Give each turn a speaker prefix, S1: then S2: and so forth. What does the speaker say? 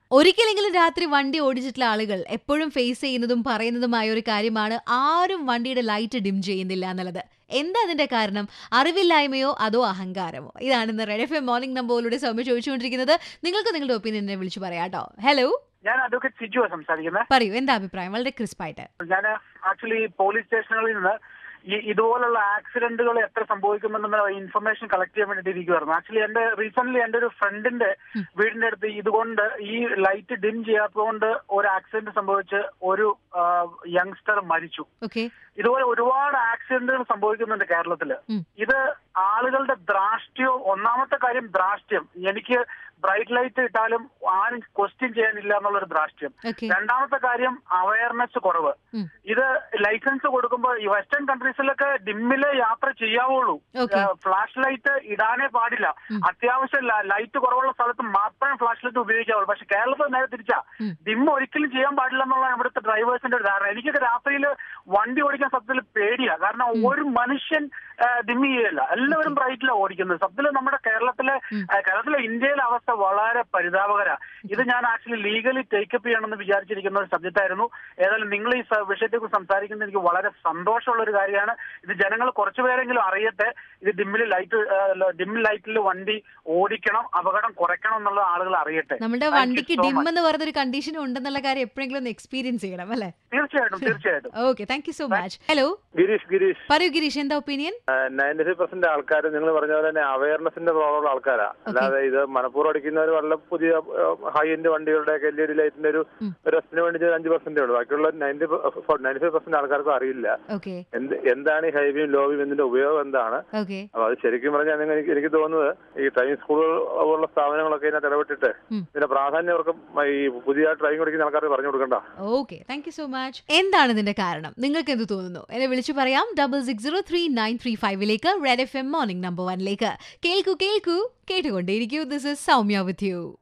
S1: ഒരിക്കലെങ്കിലും രാത്രി വണ്ടി ഓടിച്ചിട്ടുള്ള ആളുകൾ എപ്പോഴും ഫേസ് ചെയ്യുന്നതും പറയുന്നതുമായ ഒരു കാര്യമാണ് ആരും വണ്ടിയുടെ ലൈറ്റ് ഡിം ചെയ്യുന്നില്ല എന്നുള്ളത് എന്താ അതിന്റെ കാരണം അറിവില്ലായ്മയോ അതോ അഹങ്കാരമോ ഇതാണ് ഇന്ന് റെഡ് എഫ് എം മോർണിംഗ് നമ്പറിലൂടെ സൗമ്യ ചോദിച്ചുകൊണ്ടിരിക്കുന്നത് നിങ്ങൾക്ക് നിങ്ങളുടെ ഒപ്പീനിയനെ വിളിച്ചു പറയാട്ടോ ഹലോ
S2: ഞാൻ അഡ്വക്കേറ്റ് സിജുവാ സംസാരിക്കുന്നത്
S1: പറയൂ എന്താ അഭിപ്രായം വളരെ ക്രിസ്പായിട്ട്
S2: ഞാൻ ആക്ച്വലി പോലീസ് സ്റ്റേഷനുകളിൽ നിന്ന് ഈ ഇതുപോലുള്ള ആക്സിഡന്റുകൾ എത്ര സംഭവിക്കുമെന്നുള്ള ഇൻഫർമേഷൻ കളക്ട് ചെയ്യാൻ വേണ്ടിട്ട് ഇരിക്കുവായിരുന്നു ആക്ച്വലി എന്റെ റീസെന്റ് എന്റെ ഒരു ഫ്രണ്ടിന്റെ വീടിന്റെ അടുത്ത് ഇതുകൊണ്ട് ഈ ലൈറ്റ് ഡിം ചെയ്യാത്തതുകൊണ്ട് ഒരു ആക്സിഡന്റ് സംഭവിച്ച് ഒരു യങ്സ്റ്റർ മരിച്ചു
S1: ഓക്കെ
S2: ഇതുപോലെ ഒരുപാട് ആക്സിഡന്റുകൾ സംഭവിക്കുന്നുണ്ട് കേരളത്തില്
S1: ഉം.
S2: ഇത് ആളുകളുടെ ദ്രാഷ്ട്യവും ഒന്നാമത്തെ കാര്യം ദ്രാഷ്ട്യം എനിക്ക് ബ്രൈറ്റ് ലൈറ്റ് ഇട്ടാലും ആരും ക്വസ്റ്റ്യൻ ചെയ്യാനില്ല എന്നുള്ളൊരു ദ്രാഷ്ട്യം
S1: ഓക്കെ
S2: രണ്ടാമത്തെ കാര്യം അവയർനെസ് കുറവ്
S1: ഉം.
S2: ഇത് ലൈസൻസ് കൊടുക്കുമ്പോൾ ഈ വെസ്റ്റേൺ കൺട്രീസിലൊക്കെ ഡിമ്മിലെ യാത്ര ചെയ്യാവുള്ളൂ
S1: ഓക്കെ
S2: ഫ്ലാഷ് ലൈറ്റ് ഇടാനേ പാടില്ല
S1: ഉം.
S2: അത്യാവശ്യം ലൈറ്റ് കുറവുള്ള സ്ഥലത്ത് മാത്രമേ ഫ്ലാഷ് ലൈറ്റ് ഉപയോഗിക്കാവുള്ളൂ പക്ഷെ കേരളത്തിൽ നേരെ തിരിച്ചാ
S1: ഉം.
S2: ഡിം ഒരിക്കലും ചെയ്യാൻ പാടില്ല എന്നുള്ള ഇവിടുത്തെ ഡ്രൈവേഴ്സിന്റെ ഒരു ധാരണ എനിക്കൊക്കെ രാത്രിയിൽ വണ്ടി ഓടിക്കാൻ സത്യത്തിൽ പേടിയാ കാരണം ഒരു മനുഷ്യൻ ഡിം ചെയ്യല്ല എല്ലാവരും ബ്രൈറ്റിലാണ് ഓടിക്കുന്നത് സത്യത്തിൽ നമ്മുടെ കേരളത്തിലെ
S1: ഉം.
S2: ആ, കേരളത്തിലെ ഇന്ത്യയിലെ അവസ്ഥ വളരെ പരിതാപകര ഇത് ഞാൻ ആക്ച്വലി ലീഗലി ടേക്കപ്പ് ചെയ്യണമെന്ന് വിചാരിച്ചിരിക്കുന്ന ഒരു സബ്ജക്റ്റ് ആയിരുന്നു ഏതായാലും നിങ്ങൾ ഈ സ- വിഷയത്തെക്കുറിച്ച് സംസാരിക്കുന്നത് എനിക്ക് വളരെ സന്തോഷമുള്ള ഒരു കാര്യമാണ് ഇത് ജനങ്ങൾ കുറച്ചു പേരെങ്കിലും അറിയട്ടെ ഇത് ഡിമ്മിൽ ലൈറ്റ് ഡിം ലൈറ്റിൽ വണ്ടി ഓടിക്കണം അപകടം കുറയ്ക്കണം എന്നുള്ള ആളുകൾ അറിയട്ടെ
S1: നമ്മുടെ
S2: Thank you
S1: വണ്ടിക്ക്
S2: so
S1: ഡിം
S2: much.
S1: എന്ന് പറയുന്ന ഒരു കണ്ടീഷൻ ഉണ്ടെന്നുള്ള കാര്യം എപ്പോഴെങ്കിലും ഒന്ന് എക്സ്പീരിയൻസ് ചെയ്യണം അല്ലേ
S2: തീർച്ചയായിട്ടും തീർച്ചയായിട്ടും
S1: okay thank you so much hello
S3: Girish Girish
S1: പറയൂ ഗിരീഷ് എന്താ ഒപ്പീനിയൻ
S3: നയൻറ്റി ഫൈവ് പെർസെന്റ് ആൾക്കാർ നിങ്ങൾ പറഞ്ഞ പോലെ തന്നെ അവയർനെസിന്റെ പ്രോബ്ലം ഉള്ള ആൾക്കാരാ അല്ലാതെ ഇത് മനഃപൂർവ്വം അടിക്കുന്നവർ വല്ല പുതിയ ഹൈ എൻഡ് വണ്ടികളുടെ എൽ ഇ ഡി ലൈറ്റിന്റെ ഒരു
S1: ഉം.
S3: ഒരു എസ്റ്റിന് വേണ്ടി ചെയ്ത അഞ്ച് പെർസെന്റേ ഉള്ളൂ ബാക്കിയുള്ള നയൻറ്റി നയൻറ്റി ഫൈവ് പെർസെന്റ് ആൾക്കാർക്കും അറിയില്ല
S1: ഓക്കെ
S3: എന്ത് എന്താണ് ഈ ഹൈവിയും ലോവിയും ഇതിന്റെ ഉപയോഗം എന്താണ്
S1: ഓക്കെ
S3: അപ്പൊ അത് ശരിക്കും പറഞ്ഞാൽ നിങ്ങൾ എനിക്ക് എനിക്ക് തോന്നുന്നത് ഈ ഡ്രൈവിംഗ് സ്കൂളുകൾ പോലുള്ള സ്ഥാപനങ്ങളൊക്കെ ഇതിനകത്ത് ഇടപെട്ടിട്ട്
S1: ഉം.
S3: ഇതിന്റെ പ്രാധാന്യം അവർക്ക് ഈ പുതിയ ഡ്രൈവിംഗ് പഠിക്കുന്ന ആൾക്കാർക്ക് പറഞ്ഞു കൊടുക്കണ്ട
S1: okay thank you so much എന്താണ് ഇതിന്റെ കാരണം നിങ്ങൾക്ക് എന്ത് തോന്നുന്നു എന്നെ വിളിച്ചു പറയാം double six zero three nine three ഫൈവിലേക്ക് Red F M morning number വണ്ണിലേക്ക് കേൾക്കൂ കേൾക്കൂ കേട്ടുകൊണ്ടേയിരിക്കൂ this is Soumya with U